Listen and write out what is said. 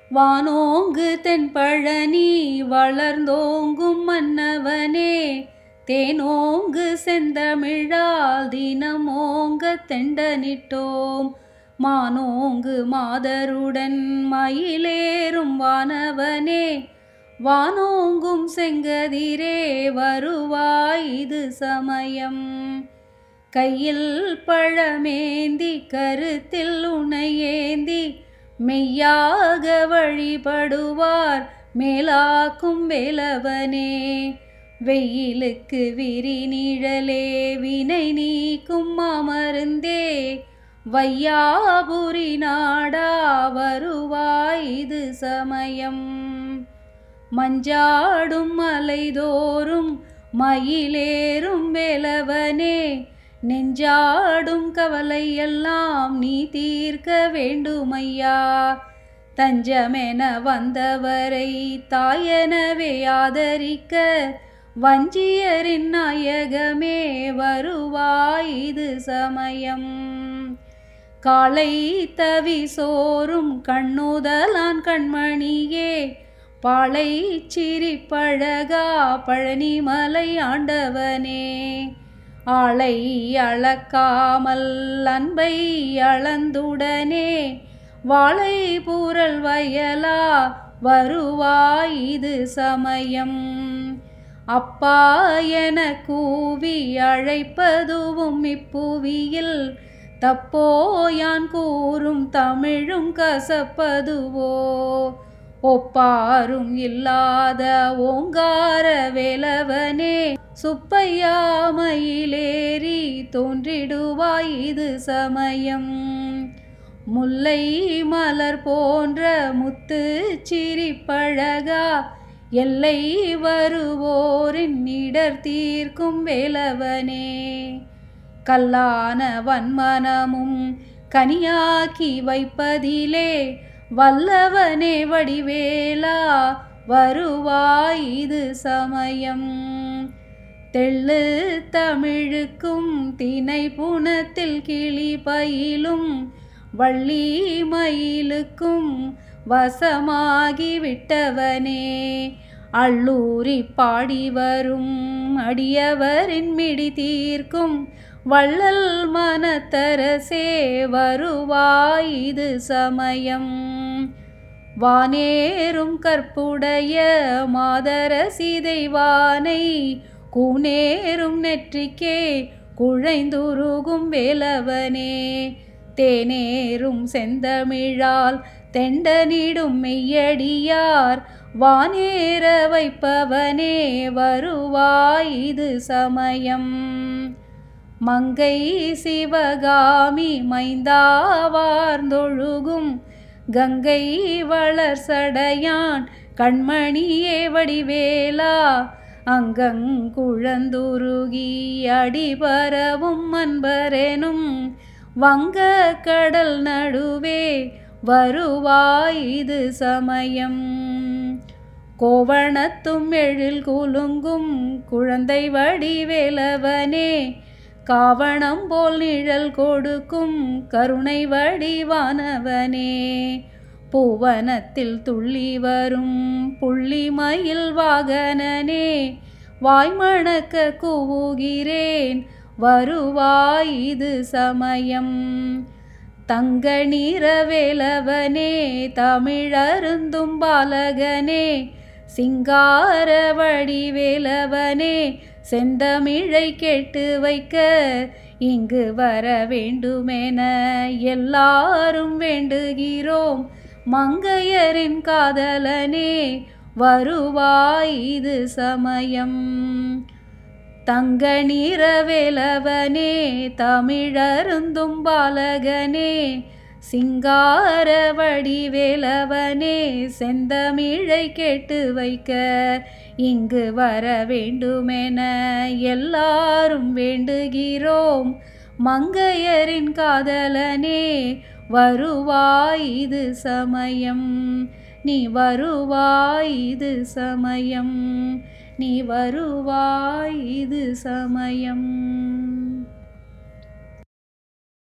வானோங்கு தென்பழனி வளர்ந்தோங்கும் மன்னவனே தேனோங்கு செந்தமிழால் தினமோங்க தெண்டனிட்டோம் மானோங்கு மாதருடன் மயிலேறும் வானவனே வானோங்கும் செங்கதிரே வருவாய் இது சமயம் கையில் பழமேந்தி கருத்தில் உனையேந்தி மெய்யாக வழிபடுவார் மேலாக்கும் வேலவனே வெயிலுக்கு விரி நிழலே வினை நீக்கும் அமர்ந்தே வையாபுரி நாடா வருவாய் இது சமயம் மஞ்சாடும் மலைதோறும் மயிலேறும் வேலவனே நெஞ்சாடும் கவலையெல்லாம் நீ தீர்க்க வேண்டுமையா தஞ்சமென வந்தவரை தாயனவே ஆதரிக்க வஞ்சியரின் நாயகமே வருவாய் இது சமயம் காலை தவி சோறும் கண்ணுதலான் கண்மணியே பாலை சிரிப்பழகா பழனிமலை ஆண்டவனே ஆளை அளக்காமல் அன்பை அளந்துடனே வாழை பூரல் வயலா வருவாய் இது சமயம் அப்பா என கூவி அழைப்பதுவும் இப்புவியில் தப்போயான் கூறும் தமிழும் கசப்பதுவோ ஒப்பாரும் இல்லாத ஓங்கார வேலவனே சுப்பையாமையிலேறி தோன்றிடுவாய் இது சமயம் முல்லை மலர் போன்ற முத்து சிரிப்பழகா எல்லை வருவோரின் இடர் தீர்க்கும் வேலவனே கல்லான வன்மனமும் கனியாக்கி வைப்பதிலே வல்லவனே வடிவேலா வருவாய் இது சமயம் தெள்ளு தமிழுக்கும் தினை புனத்தில் கிளி பயிலும் வள்ளி மயிலுக்கும் வசமாகி விட்டவனே அள்ளூரி பாடி வரும் அடியவரின் மிடி தீர்க்கும் வள்ளல் மனத்தரசே வருவாய் இது சமயம் வானேறும் கற்புடைய மாதர சிதைவானை கூனேறும் நெற்றிக்கே குழைந்துருகும் வேலவனே தேனேறும் செந்தமிழால் தெண்டனிடும் மெய்யடியார் வானேற வைப்பவனே வருவாய் இது சமயம் மங்கை சிவகாமி மைந்தாவார்ந்தொழுகும் கங்கை வளர் சடையான் கண்மணியே வடிவேலா அங்கங்குழந்துருகி அடிபரவும் அன்பரெனும் வங்க கடல் நடுவே வருவாய் இது சமயம் கோவணத்தும் எழில் குலுங்கும் குழந்தை வடிவேலவனே காவணம் போல் நிழல் கொடுக்கும் கருணை வடிவானவனே பூவனத்தில் துள்ளி வரும் புள்ளி மயில் வாகனனே வாய்மணக்க கூவுகிறேன் வருவாய் இது சமயம் தங்க நிறவேலவனே தமிழருந்தும் பாலகனே சிங்கார வடிவேலவனே செந்தமிழை கேட்டு வைக்க இங்கு வர வேண்டுமென எல்லாரும் வேண்டுகிறோம் மங்கையரின் காதலனே வருவாய் இது சமயம் தங்க நிறவேலவனே தமிழருந்தும் பாலகனே சிங்கார வடிவேலவனே செந்தமிழை கேட்டு வைக்க இங்கு வர வேண்டுமென எல்லாரும் வேண்டுகிறோம் மங்கையரின் காதலனே வருவாய் இது சமயம் நீ வருவாய் இது சமயம் நீ வருவாய் இது சமயம்